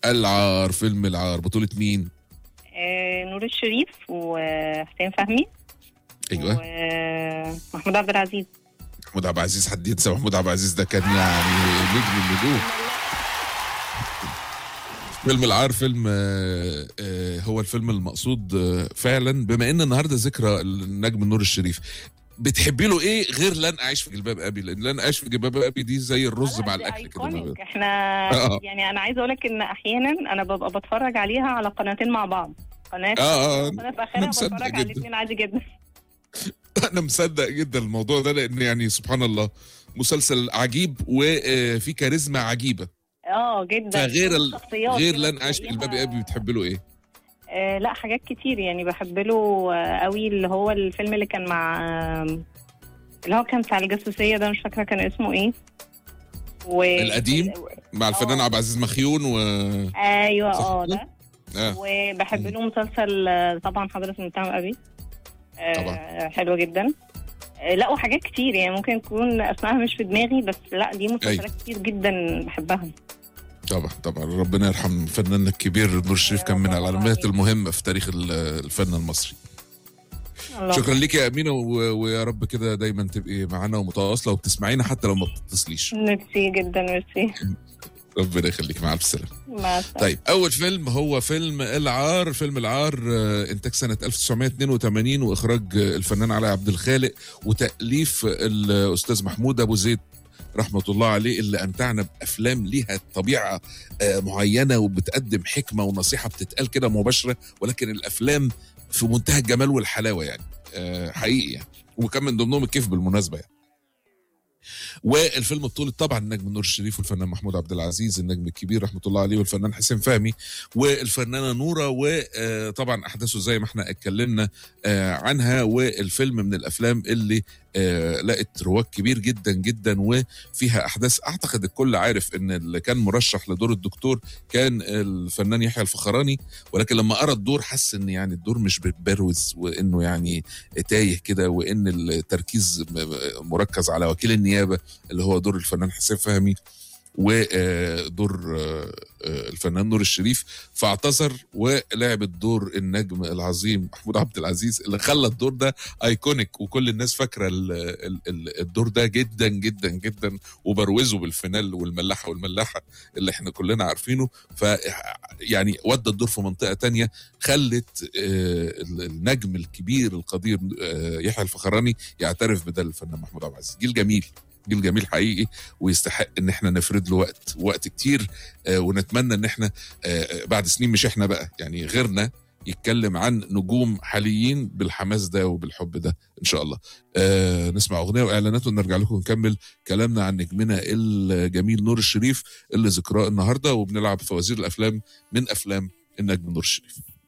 العار فيلم العار بطولة مين؟ آه، نور الشريف وحسين فهمي ايوه ومحمود عبد العزيز محمود عبد العزيز حد ينسى محمود عبد العزيز ده كان يعني نجم النجوم فيلم العار فيلم آه، آه، هو الفيلم المقصود آه، فعلا بما ان النهارده ذكرى النجم نور الشريف بتحبي له ايه غير لن اعيش في جلباب ابي لان لن اعيش في جلباب ابي دي زي الرز لا، مع دي الاكل كده iconic. ما- احنا آه. يعني انا عايزه اقول لك ان احيانا انا ببقى بتفرج عليها على قناتين مع بعض قناه آه، آه. قناه في أنا اخرها مصدق بتفرج على جدا. الاثنين عادي جدا انا مصدق جدا الموضوع ده لان يعني سبحان الله مسلسل عجيب وفي كاريزما عجيبه اه جدا فغير ال- الشخصيات غير كده لن اعيش في بتلاقيها- جلباب ابي بتحب له ايه؟ آه لا حاجات كتير يعني بحب له آه، قوي اللي هو الفيلم اللي كان مع آم، اللي هو كان بتاع الجاسوسيه ده مش فاكره كان اسمه ايه و... القديم؟ مع الفنان آه. عبد العزيز مخيون و ايوه صح اه كده؟ ده آه. وبحب له مسلسل آه، طبعا حضرة المتهم ابي آه، طبعا. حلوه جدا آه، لا وحاجات كتير يعني ممكن تكون اسمائها مش في دماغي بس لا دي مسلسلات كتير جدا بحبها طبعا طبعا ربنا يرحم فناننا الكبير نور الشريف كان من العلامات المهمه في تاريخ ال- الفن المصري الله. شكرا ليك يا امينه و- ويا رب كده دايما تبقي معانا ومتواصله وبتسمعينا حتى لو ما بتتصليش ميرسي جدا ميرسي ربنا يخليك مع الف سلامه مع السلامه طيب اول فيلم هو فيلم العار فيلم العار آه، انتاج سنه 1982 واخراج آه، الفنان علي عبد الخالق وتاليف الاستاذ محمود ابو زيد رحمه الله عليه اللي امتعنا بافلام ليها طبيعه آه، معينه وبتقدم حكمه ونصيحه بتتقال كده مباشره ولكن الافلام في منتهى الجمال والحلاوه يعني آه، حقيقي يعني وكان من ضمنهم الكيف بالمناسبه يعني والفيلم بطولة طبعا النجم نور الشريف والفنان محمود عبد العزيز النجم الكبير رحمة الله عليه والفنان حسين فهمي والفنانة نورة وطبعا أحداثه زي ما احنا اتكلمنا آه، عنها والفيلم من الأفلام اللي آه، لقت رواج كبير جدا جدا وفيها أحداث أعتقد الكل عارف إن اللي كان مرشح لدور الدكتور كان الفنان يحيى الفخراني ولكن لما قرا الدور حس إن يعني الدور مش بتبروز وإنه يعني تايه كده وإن التركيز م- م- مركز على وكيل النيابة اللي هو دور الفنان حسين فهمي ودور الفنان نور الشريف فاعتذر ولعب الدور النجم العظيم محمود عبد العزيز اللي خلى الدور ده ايكونيك وكل الناس فاكره ال- ال- ال- الدور ده جدا جدا جدا وبروزه بالفينال والملاحه والملاحه اللي احنا كلنا عارفينه ف يعني ودى الدور في منطقه تانية خلت آه، ال- النجم الكبير القدير آه، يحيى الفخراني يعترف بده الفنان محمود عبد العزيز جيل جميل جيل جميل حقيقي ويستحق ان احنا نفرد له وقت وقت كتير آه، ونتمنى ان احنا آه، بعد سنين مش احنا بقى يعني غيرنا يتكلم عن نجوم حاليين بالحماس ده وبالحب ده ان شاء الله آه نسمع اغنيه واعلانات ونرجع لكم نكمل كلامنا عن نجمنا الجميل نور الشريف اللي ذكراه النهارده وبنلعب فوازير الافلام من افلام النجم نور الشريف